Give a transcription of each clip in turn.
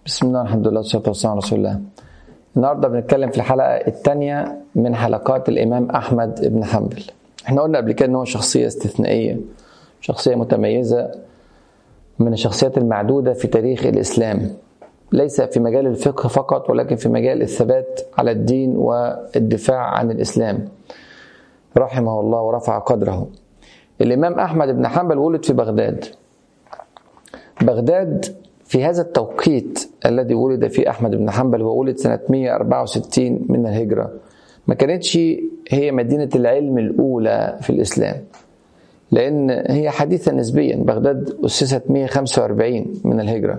بسم الله الحمد لله والصلاة والسلام على رسول الله النهارده بنتكلم في الحلقة الثانية من حلقات الإمام أحمد بن حنبل احنا قلنا قبل كده إن هو شخصية استثنائية شخصية متميزة من الشخصيات المعدودة في تاريخ الإسلام ليس في مجال الفقه فقط ولكن في مجال الثبات على الدين والدفاع عن الإسلام رحمه الله ورفع قدره الإمام أحمد بن حنبل ولد في بغداد بغداد في هذا التوقيت الذي ولد فيه أحمد بن حنبل وولد سنة 164 من الهجرة ما كانتش هي مدينة العلم الأولى في الإسلام لأن هي حديثة نسبيا بغداد أسست 145 من الهجرة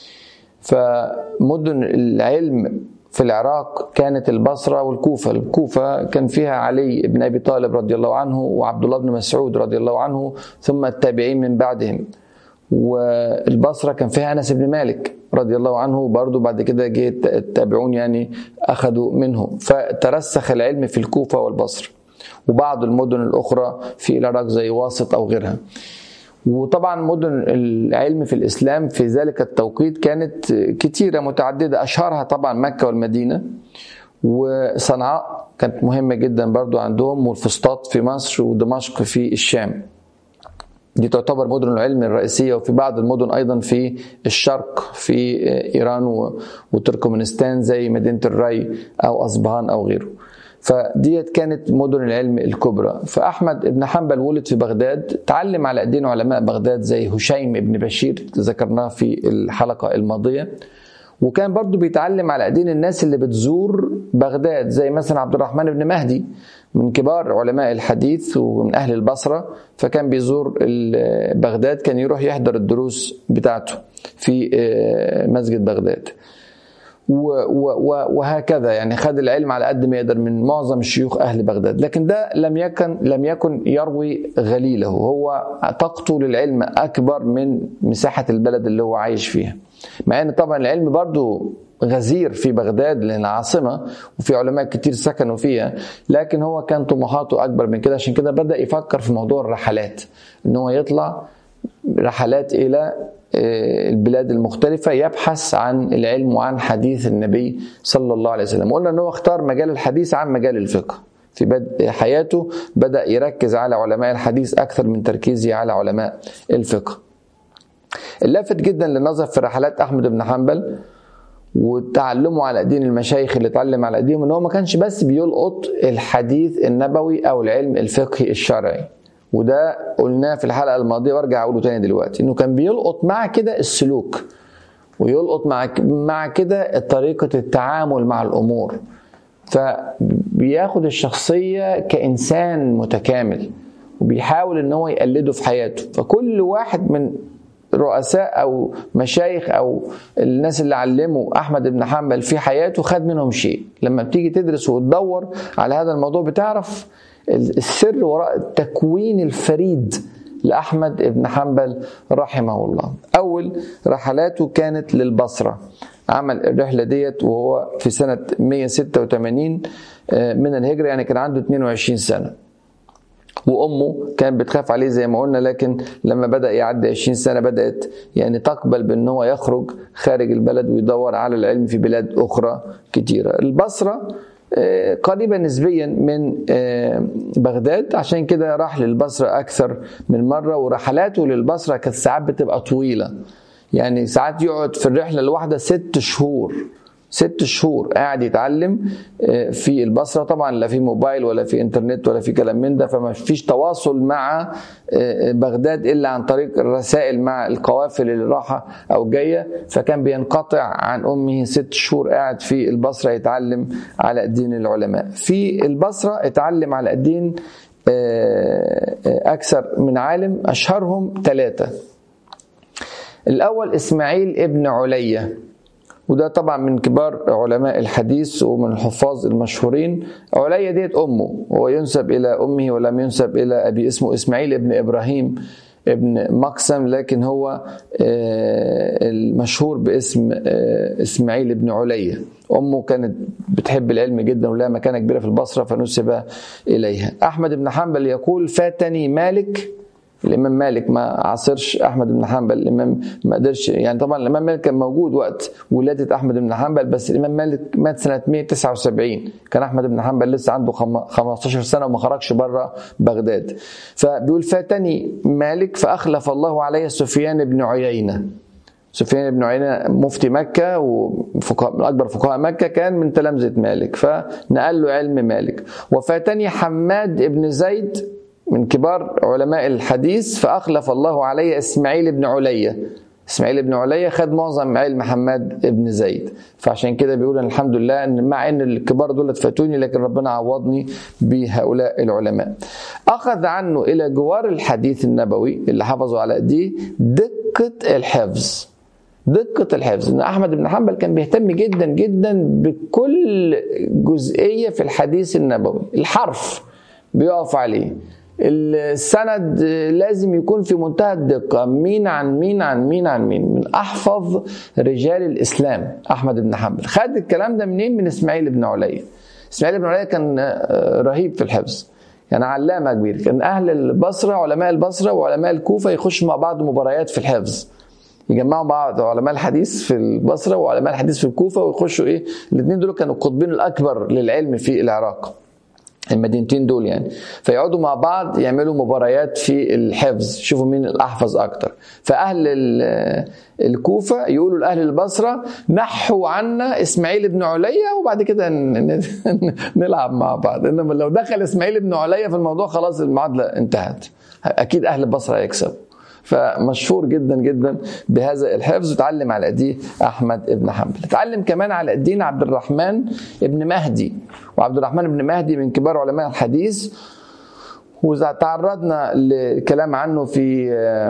فمدن العلم في العراق كانت البصرة والكوفة الكوفة كان فيها علي بن أبي طالب رضي الله عنه وعبد الله بن مسعود رضي الله عنه ثم التابعين من بعدهم والبصرة كان فيها أنس بن مالك رضي الله عنه برضه بعد كده جه التابعون يعني أخذوا منه فترسخ العلم في الكوفة والبصرة وبعض المدن الأخرى في العراق زي واسط أو غيرها وطبعا مدن العلم في الإسلام في ذلك التوقيت كانت كتيرة متعددة أشهرها طبعا مكة والمدينة وصنعاء كانت مهمة جدا برضو عندهم والفسطاط في مصر ودمشق في الشام دي تعتبر مدن العلم الرئيسية وفي بعض المدن أيضا في الشرق في إيران وتركمانستان زي مدينة الري أو أصبهان أو غيره فديت كانت مدن العلم الكبرى فأحمد بن حنبل ولد في بغداد تعلم على أيدين علماء بغداد زي هشيم بن بشير ذكرناه في الحلقة الماضية وكان برضه بيتعلم على ايدين الناس اللي بتزور بغداد زي مثلا عبد الرحمن بن مهدي من كبار علماء الحديث ومن اهل البصره فكان بيزور بغداد كان يروح يحضر الدروس بتاعته في مسجد بغداد وهكذا يعني خد العلم على قد ما يقدر من معظم شيوخ اهل بغداد لكن ده لم يكن لم يكن يروي غليله هو طاقته للعلم اكبر من مساحه البلد اللي هو عايش فيها مع ان طبعا العلم برضو غزير في بغداد لان عاصمه وفي علماء كتير سكنوا فيها لكن هو كان طموحاته اكبر من كده عشان كده بدا يفكر في موضوع الرحلات ان هو يطلع رحلات الى البلاد المختلفة يبحث عن العلم وعن حديث النبي صلى الله عليه وسلم قلنا أنه اختار مجال الحديث عن مجال الفقه في بدء حياته بدأ يركز على علماء الحديث أكثر من تركيزه على علماء الفقه اللافت جدا للنظر في رحلات أحمد بن حنبل وتعلمه على ايدين المشايخ اللي اتعلم على ايديهم ان هو ما كانش بس بيلقط الحديث النبوي او العلم الفقهي الشرعي وده قلناه في الحلقه الماضيه وارجع اقوله تاني دلوقتي انه كان بيلقط مع كده السلوك ويلقط مع مع كده طريقه التعامل مع الامور فبياخد الشخصيه كانسان متكامل وبيحاول ان هو يقلده في حياته فكل واحد من رؤساء او مشايخ او الناس اللي علموا احمد بن حنبل في حياته خد منهم شيء لما بتيجي تدرس وتدور على هذا الموضوع بتعرف السر وراء التكوين الفريد لأحمد بن حنبل رحمه الله أول رحلاته كانت للبصرة عمل الرحلة ديت وهو في سنة 186 من الهجرة يعني كان عنده 22 سنة وامه كانت بتخاف عليه زي ما قلنا لكن لما بدا يعدي 20 سنه بدات يعني تقبل بان هو يخرج خارج البلد ويدور على العلم في بلاد اخرى كتيره البصره قريبة نسبيا من بغداد عشان كده راح للبصرة أكثر من مرة ورحلاته للبصرة كانت ساعات بتبقى طويلة يعني ساعات يقعد في الرحلة الواحدة ست شهور ست شهور قاعد يتعلم في البصرة طبعا لا في موبايل ولا في انترنت ولا في كلام من ده فما فيش تواصل مع بغداد إلا عن طريق الرسائل مع القوافل اللي راحة أو جاية فكان بينقطع عن أمه ست شهور قاعد في البصرة يتعلم على دين العلماء في البصرة اتعلم على دين أكثر من عالم أشهرهم ثلاثة الأول إسماعيل ابن علية وده طبعا من كبار علماء الحديث ومن الحفاظ المشهورين عليا ديت امه هو ينسب الى امه ولم ينسب الى ابي اسمه اسماعيل ابن ابراهيم ابن مقسم لكن هو المشهور باسم اسماعيل ابن عليا امه كانت بتحب العلم جدا ولها مكانه كبيره في البصره فنسب اليها احمد بن حنبل يقول فاتني مالك الامام مالك ما عاصرش احمد بن حنبل الامام ما قدرش يعني طبعا الامام مالك كان موجود وقت ولاده احمد بن حنبل بس الامام مالك مات سنه 179 كان احمد بن حنبل لسه عنده 15 سنه وما خرجش بره بغداد فبيقول فاتني مالك فاخلف الله علي سفيان بن عيينه سفيان بن عيينة مفتي مكة وفقهاء من أكبر فقهاء مكة كان من تلامذة مالك فنقل له علم مالك وفاتني حماد بن زيد من كبار علماء الحديث فأخلف الله علي إسماعيل بن علية إسماعيل بن علية خد معظم علم حماد بن زيد فعشان كده بيقول أن الحمد لله أن مع أن الكبار دول فاتوني لكن ربنا عوضني بهؤلاء العلماء أخذ عنه إلى جوار الحديث النبوي اللي حفظوا على دي دقة الحفظ دقة الحفظ ان احمد بن حنبل كان بيهتم جدا جدا بكل جزئية في الحديث النبوي الحرف بيقف عليه السند لازم يكون في منتهى الدقة مين عن مين عن مين عن مين من أحفظ رجال الإسلام أحمد بن حنبل خد الكلام ده منين من إسماعيل بن علية إسماعيل بن علية كان رهيب في الحفظ كان علامة كبير كان أهل البصرة علماء البصرة وعلماء الكوفة يخشوا مع بعض مباريات في الحفظ يجمعوا بعض علماء الحديث في البصره وعلماء الحديث في الكوفه ويخشوا ايه الاثنين دول كانوا القطبين الاكبر للعلم في العراق المدينتين دول يعني فيقعدوا مع بعض يعملوا مباريات في الحفظ شوفوا مين الاحفظ اكتر فاهل الكوفه يقولوا لاهل البصره نحوا عنا اسماعيل بن عليا وبعد كده نلعب مع بعض انما لو دخل اسماعيل بن عليا في الموضوع خلاص المعادله انتهت اكيد اهل البصره هيكسبوا فمشهور جدا جدا بهذا الحفظ وتعلم على ايديه احمد بن حنبل اتعلم كمان على ايدينا عبد الرحمن بن مهدي وعبد الرحمن بن مهدي من كبار علماء الحديث وتعرضنا لكلام عنه في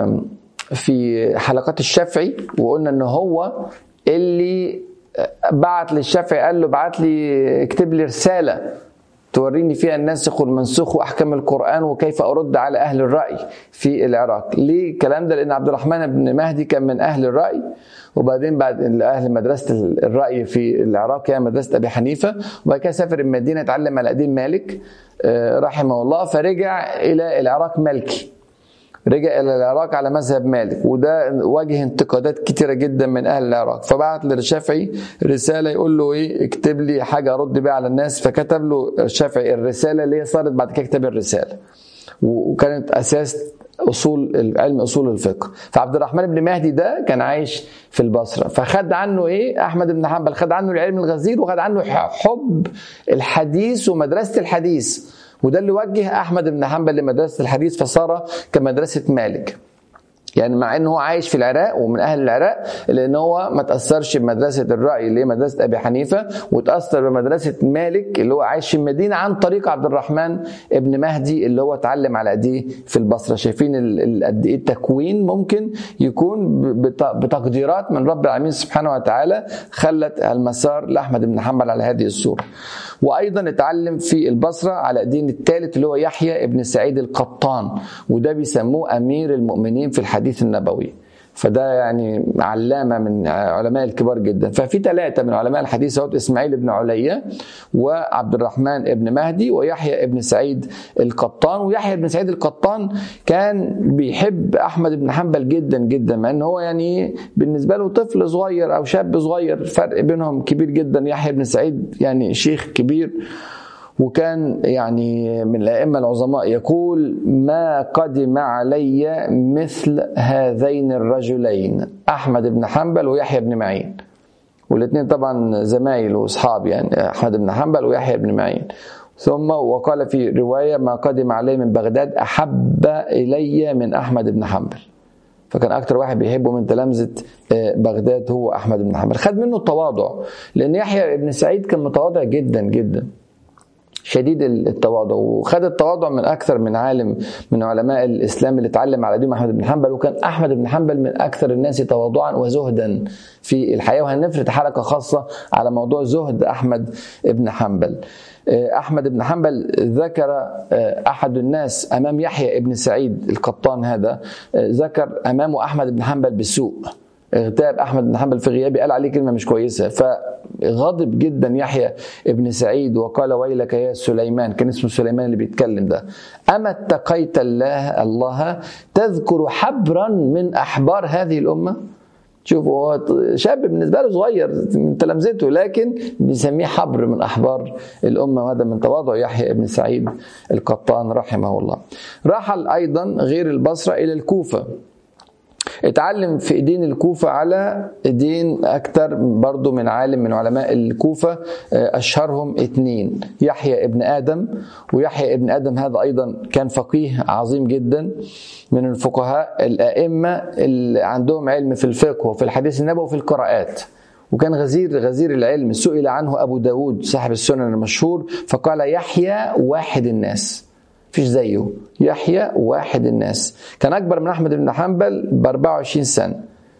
في حلقات الشافعي وقلنا ان هو اللي بعت للشافعي قال له بعت لي اكتب لي رساله توريني فيها الناسخ والمنسوخ واحكام القران وكيف ارد على اهل الراي في العراق ليه الكلام ده لان عبد الرحمن بن مهدي كان من اهل الراي وبعدين بعد اهل مدرسه الراي في العراق هي مدرسه ابي حنيفه وبعد كده سافر المدينه اتعلم على ايدين مالك رحمه الله فرجع الى العراق ملكي رجع الى العراق على مذهب مالك وده واجه انتقادات كتيره جدا من اهل العراق فبعت للشافعي رساله يقول له ايه اكتب لي حاجه ارد بيها على الناس فكتب له الشافعي الرساله اللي هي صارت بعد كده كتاب الرساله وكانت اساس اصول علم اصول الفقه فعبد الرحمن بن مهدي ده كان عايش في البصره فخد عنه ايه احمد بن حنبل خد عنه العلم الغزير وخد عنه حب الحديث ومدرسه الحديث وده اللي وجه احمد بن حنبل لمدرسه الحديث فصار كمدرسه مالك يعني مع انه هو عايش في العراق ومن اهل العراق لان هو ما تاثرش بمدرسه الراي اللي هي مدرسه ابي حنيفه وتاثر بمدرسه مالك اللي هو عايش في المدينه عن طريق عبد الرحمن ابن مهدي اللي هو اتعلم على ايديه في البصره شايفين قد ايه التكوين ممكن يكون بتقديرات من رب العالمين سبحانه وتعالى خلت المسار لاحمد بن حنبل على هذه الصوره وايضا اتعلم في البصره على ايدين الثالث اللي هو يحيى ابن سعيد القطان وده بيسموه امير المؤمنين في الحديث النبوي فده يعني علامة من علماء الكبار جدا ففي ثلاثة من علماء الحديث هو إسماعيل بن علية وعبد الرحمن بن مهدي ويحيى بن سعيد القطان ويحيى بن سعيد القطان كان بيحب أحمد بن حنبل جدا جدا مع أن هو يعني بالنسبة له طفل صغير أو شاب صغير فرق بينهم كبير جدا يحيى بن سعيد يعني شيخ كبير وكان يعني من الائمه العظماء يقول ما قدم علي مثل هذين الرجلين احمد بن حنبل ويحيى بن معين والاثنين طبعا زمايل واصحاب يعني احمد بن حنبل ويحيى بن معين ثم وقال في روايه ما قدم علي من بغداد احب الي من احمد بن حنبل فكان اكتر واحد بيحبه من تلامذه بغداد هو احمد بن حنبل خد منه التواضع لان يحيى بن سعيد كان متواضع جدا جدا شديد التواضع وخد التواضع من اكثر من عالم من علماء الاسلام اللي اتعلم على دين احمد بن حنبل وكان احمد بن حنبل من اكثر الناس تواضعا وزهدا في الحياه وهنفرد حلقه خاصه على موضوع زهد احمد بن حنبل احمد بن حنبل ذكر احد الناس امام يحيى بن سعيد القطان هذا ذكر امامه احمد بن حنبل بسوء اغتاب احمد بن حنبل في غيابي قال عليه كلمه مش كويسه فغضب جدا يحيى ابن سعيد وقال ويلك يا سليمان كان اسمه سليمان اللي بيتكلم ده اما اتقيت الله الله تذكر حبرا من احبار هذه الامه شوف هو شاب بالنسبه له صغير من تلامذته لكن بيسميه حبر من احبار الامه وهذا من تواضع يحيى ابن سعيد القطان رحمه الله. رحل ايضا غير البصره الى الكوفه اتعلم في ايدين الكوفة على ايدين اكتر برضو من عالم من علماء الكوفة اشهرهم اتنين يحيى ابن ادم ويحيى ابن ادم هذا ايضا كان فقيه عظيم جدا من الفقهاء الائمة اللي عندهم علم في الفقه وفي الحديث النبوي وفي القراءات وكان غزير غزير العلم سئل عنه ابو داود صاحب السنن المشهور فقال يحيى واحد الناس فيش زيه يحيى واحد الناس كان أكبر من أحمد بن حنبل ب 24 سنة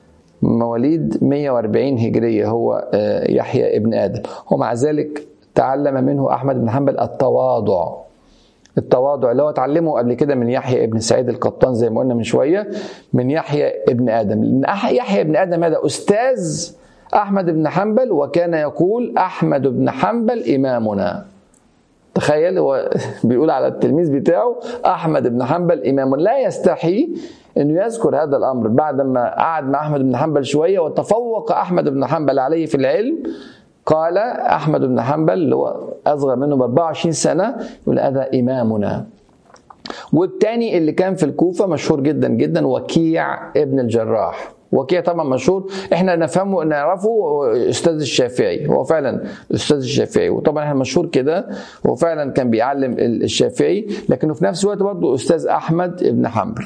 مواليد 140 هجرية هو يحيى ابن آدم ومع ذلك تعلم منه أحمد بن حنبل التواضع التواضع اللي هو اتعلمه قبل كده من يحيى ابن سعيد القطان زي ما قلنا من شوية من يحيى ابن آدم لأن يحيى ابن آدم هذا أستاذ أحمد بن حنبل وكان يقول أحمد بن حنبل إمامنا تخيل هو بيقول على التلميذ بتاعه احمد بن حنبل امام لا يستحي انه يذكر هذا الامر بعد ما قعد مع احمد بن حنبل شويه وتفوق احمد بن حنبل عليه في العلم قال احمد بن حنبل اللي هو اصغر منه ب 24 سنه يقول هذا امامنا والتاني اللي كان في الكوفه مشهور جدا جدا وكيع ابن الجراح وكيع طبعا مشهور احنا نفهمه نعرفه استاذ الشافعي هو فعلا استاذ الشافعي وطبعا احنا مشهور كده هو فعلا كان بيعلم الشافعي لكنه في نفس الوقت برضه استاذ احمد بن حنبل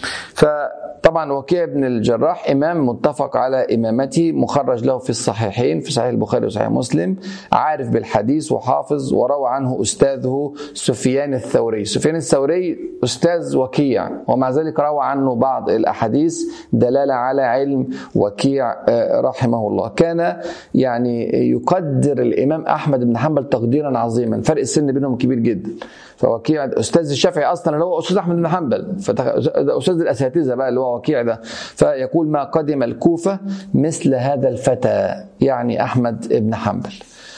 فطبعا وكيع بن الجراح امام متفق على امامته مخرج له في الصحيحين في صحيح البخاري وصحيح مسلم عارف بالحديث وحافظ وروى عنه استاذه سفيان الثوري سفيان الثوري استاذ وكيع ومع ذلك روى عنه بعض الاحاديث دلاله على علم وكيع رحمه الله كان يعني يقدر الامام احمد بن حنبل تقديرا عظيما فرق السن بينهم كبير جدا فوكيع استاذ الشافعي اصلا اللي هو استاذ احمد بن حنبل استاذ الاساتذه بقى اللي هو وكيع ده فيقول ما قدم الكوفه مثل هذا الفتى يعني احمد بن حنبل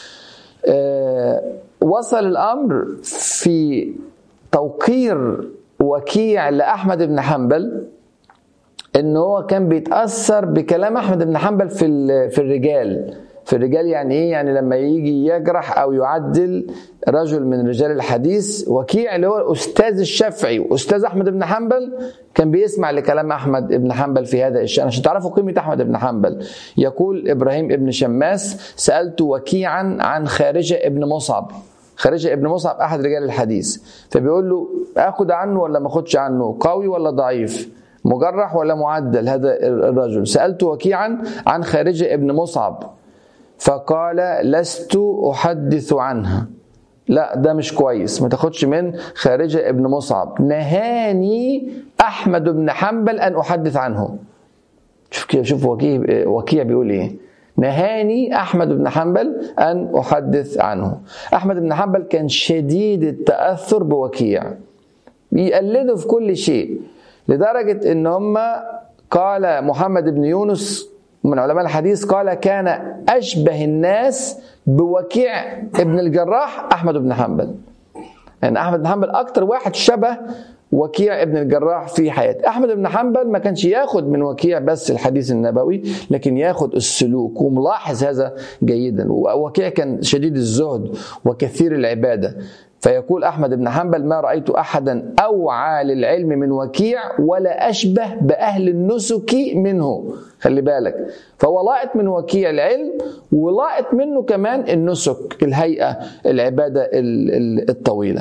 أه وصل الامر في توقير وكيع لاحمد بن حنبل ان هو كان بيتاثر بكلام احمد بن حنبل في في الرجال في الرجال يعني ايه يعني لما يجي يجرح او يعدل رجل من رجال الحديث وكيع اللي هو الاستاذ الشافعي واستاذ احمد بن حنبل كان بيسمع لكلام احمد بن حنبل في هذا الشان عشان تعرفوا قيمه احمد بن حنبل يقول ابراهيم ابن شماس سالت وكيعا عن خارجه ابن مصعب خارجه ابن مصعب احد رجال الحديث فبيقول له اخد عنه ولا ما اخدش عنه قوي ولا ضعيف مجرح ولا معدل هذا الرجل سالت وكيعا عن خارجه ابن مصعب فقال لست احدث عنها لا ده مش كويس ما تاخدش من خارجه ابن مصعب نهاني احمد بن حنبل ان احدث عنه شوف كده شوف وكيع وكيع بيقول ايه نهاني احمد بن حنبل ان احدث عنه احمد بن حنبل كان شديد التاثر بوكيع بيقلده في كل شيء لدرجه ان هم قال محمد بن يونس من علماء الحديث قال كان أشبه الناس بوكيع ابن الجراح أحمد بن حنبل يعني أحمد بن حنبل أكتر واحد شبه وكيع ابن الجراح في حياته أحمد بن حنبل ما كانش ياخد من وكيع بس الحديث النبوي لكن ياخد السلوك وملاحظ هذا جيدا وكيع كان شديد الزهد وكثير العبادة فيقول أحمد بن حنبل ما رأيت أحدا أوعى للعلم من وكيع ولا أشبه بأهل النسك منه خلي بالك فهو لاقط من وكيع العلم ولاقط منه كمان النسك الهيئة العبادة الطويلة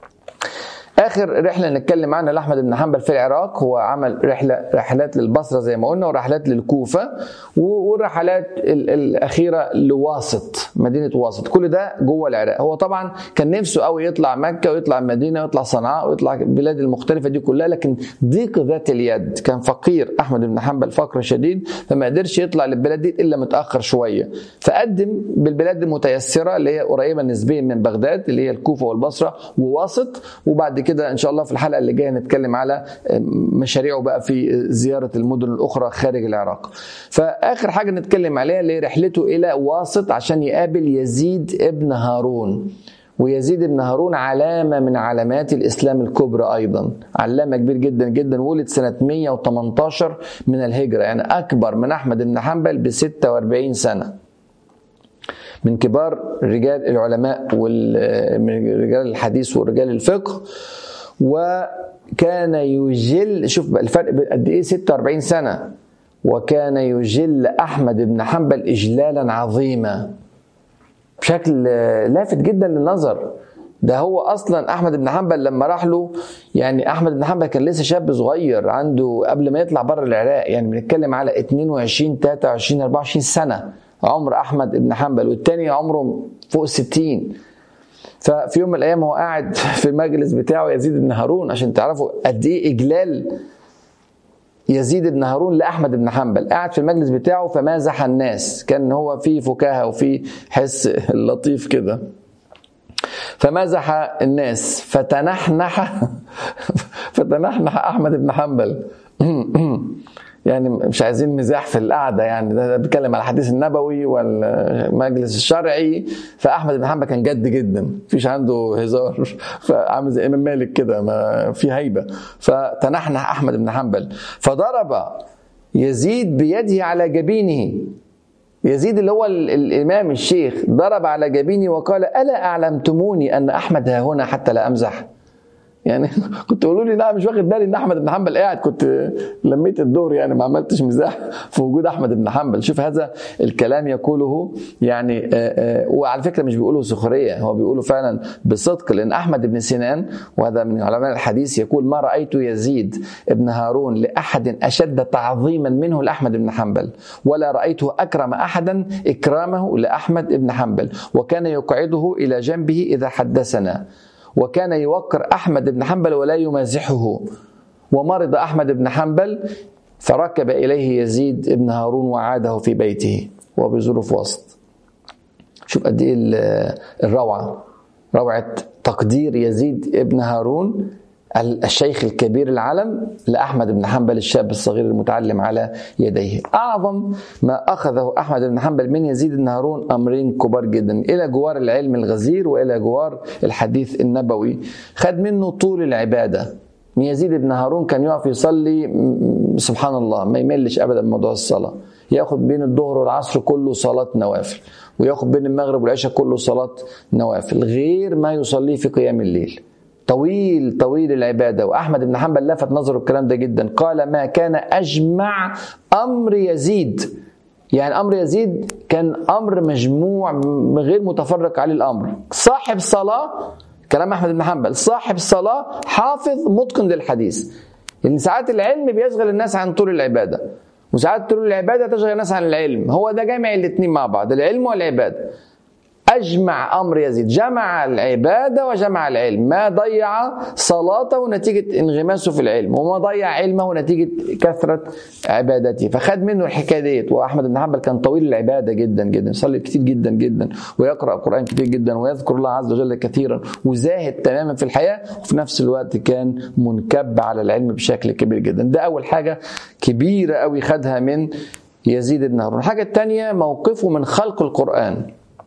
اخر رحله نتكلم عنها لاحمد بن حنبل في العراق هو عمل رحله رحلات للبصره زي ما قلنا ورحلات للكوفه والرحلات الاخيره لواسط مدينه واسط كل ده جوه العراق هو طبعا كان نفسه قوي يطلع مكه ويطلع المدينه ويطلع صنعاء ويطلع البلاد المختلفه دي كلها لكن ضيق ذات اليد كان فقير احمد بن حنبل فقر شديد فما قدرش يطلع للبلاد دي الا متاخر شويه فقدم بالبلاد المتيسره اللي هي قريبه نسبيا من بغداد اللي هي الكوفه والبصره وواسط وبعد كده كده ان شاء الله في الحلقه اللي جايه نتكلم على مشاريعه بقى في زياره المدن الاخرى خارج العراق فاخر حاجه نتكلم عليها اللي رحلته الى واسط عشان يقابل يزيد ابن هارون ويزيد بن هارون علامة من علامات الإسلام الكبرى أيضا علامة كبير جدا جدا ولد سنة 118 من الهجرة يعني أكبر من أحمد بن حنبل ب 46 سنة من كبار رجال العلماء ومن رجال الحديث ورجال الفقه وكان يجل شوف الفرق قد ايه 46 سنه وكان يجل احمد بن حنبل اجلالا عظيما بشكل لافت جدا للنظر ده هو اصلا احمد بن حنبل لما راح له يعني احمد بن حنبل كان لسه شاب صغير عنده قبل ما يطلع بره العراق يعني بنتكلم على 22 23 24 سنه عمر احمد بن حنبل والتاني عمره فوق الستين ففي يوم من الايام هو قاعد في المجلس بتاعه يزيد بن هارون عشان تعرفوا قد ايه اجلال يزيد بن هارون لاحمد بن حنبل قاعد في المجلس بتاعه فمازح الناس كان هو في فكاهه وفي حس لطيف كده فمازح الناس فتنحنح فتنحنح احمد بن حنبل يعني مش عايزين مزاح في القعده يعني ده بيتكلم على الحديث النبوي والمجلس الشرعي فاحمد بن حنبل كان جد جدا مفيش عنده هزار فعامل زي امام مالك كده ما في هيبه فتنحنح احمد بن حنبل فضرب يزيد بيده على جبينه يزيد اللي هو الامام الشيخ ضرب على جبيني وقال الا اعلمتموني ان احمد ها هنا حتى لا امزح يعني كنت تقولوا لي لا مش واخد بالي ان احمد بن حنبل قاعد كنت لميت الدور يعني ما عملتش مزاح في وجود احمد بن حنبل شوف هذا الكلام يقوله يعني وعلى فكره مش بيقوله سخريه هو بيقوله فعلا بصدق لان احمد بن سنان وهذا من علماء الحديث يقول ما رايت يزيد ابن هارون لاحد اشد تعظيما منه لاحمد بن حنبل ولا رايته اكرم احدا اكرامه لاحمد بن حنبل وكان يقعده الى جنبه اذا حدثنا وكان يوقر احمد بن حنبل ولا يمازحه ومرض احمد بن حنبل فركب اليه يزيد بن هارون وعاده في بيته وبظروف وسط شوف قد ايه الروعه روعه تقدير يزيد بن هارون الشيخ الكبير العلم لأحمد بن حنبل الشاب الصغير المتعلم على يديه أعظم ما أخذه أحمد بن حنبل من يزيد بن هارون أمرين كبار جدا إلى جوار العلم الغزير وإلى جوار الحديث النبوي خد منه طول العبادة يزيد بن هارون كان يقف يصلي سبحان الله ما يملش أبدا من موضوع الصلاة ياخد بين الظهر والعصر كله صلاة نوافل وياخد بين المغرب والعشاء كله صلاة نوافل غير ما يصليه في قيام الليل طويل طويل العبادة وأحمد بن حنبل لفت نظره الكلام ده جدا قال ما كان أجمع أمر يزيد يعني أمر يزيد كان أمر مجموع غير متفرق عليه الأمر صاحب صلاة كلام أحمد بن حنبل صاحب صلاة حافظ متقن للحديث لأن ساعات العلم بيشغل الناس عن طول العبادة وساعات طول العبادة تشغل الناس عن العلم هو ده جامع الاثنين مع بعض العلم والعبادة أجمع أمر يزيد جمع العبادة وجمع العلم ما ضيع صلاته نتيجة انغماسه في العلم وما ضيع علمه نتيجة كثرة عبادته فخد منه الحكاية ديت وأحمد بن حنبل كان طويل العبادة جدا جدا يصلي كتير جدا جدا ويقرأ القرآن كتير جدا ويذكر الله عز وجل كثيرا وزاهد تماما في الحياة وفي نفس الوقت كان منكب على العلم بشكل كبير جدا ده أول حاجة كبيرة قوي خدها من يزيد بن هارون الحاجة الثانية موقفه من خلق القرآن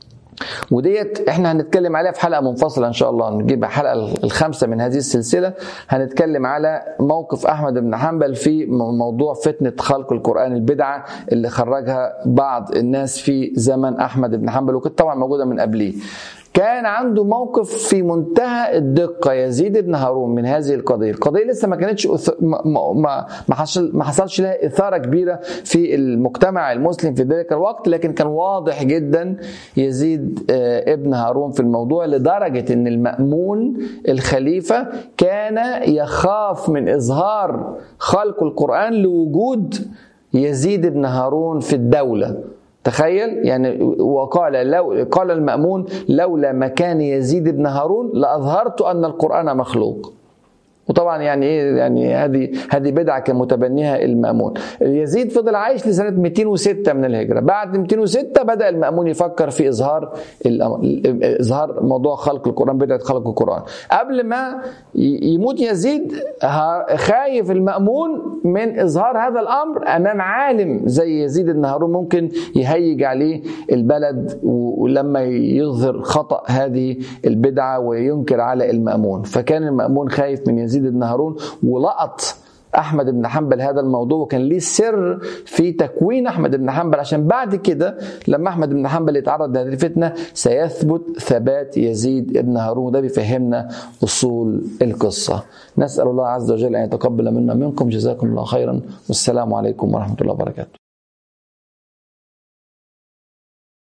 وديت احنا هنتكلم عليها في حلقه منفصله ان شاء الله نجيب الحلقه الخامسه من هذه السلسله هنتكلم على موقف احمد بن حنبل في موضوع فتنه خلق القران البدعه اللي خرجها بعض الناس في زمن احمد بن حنبل وكانت طبعا موجوده من قبليه كان عنده موقف في منتهى الدقه يزيد بن هارون من هذه القضيه، القضيه لسه ما كانتش ما ما ما, حصل ما حصلش لها اثاره كبيره في المجتمع المسلم في ذلك الوقت لكن كان واضح جدا يزيد ابن هارون في الموضوع لدرجه ان المامون الخليفه كان يخاف من اظهار خلق القران لوجود يزيد بن هارون في الدوله تخيل يعني وقال لو قال المأمون لولا مكان يزيد بن هارون لأظهرت أن القرآن مخلوق وطبعا يعني ايه يعني هذه هذه بدعه كان متبنيها المامون يزيد فضل عايش لسنه 206 من الهجره بعد 206 بدا المامون يفكر في اظهار اظهار موضوع خلق القران بدعه خلق القران قبل ما يموت يزيد خايف المامون من اظهار هذا الامر امام عالم زي يزيد بن هارون ممكن يهيج عليه البلد ولما يظهر خطا هذه البدعه وينكر على المامون فكان المامون خايف من يزيد بن هارون ولقط احمد بن حنبل هذا الموضوع وكان ليه سر في تكوين احمد بن حنبل عشان بعد كده لما احمد بن حنبل يتعرض لهذه الفتنه سيثبت ثبات يزيد بن هارون ده بيفهمنا اصول القصه نسال الله عز وجل ان يتقبل منا منكم جزاكم الله خيرا والسلام عليكم ورحمه الله وبركاته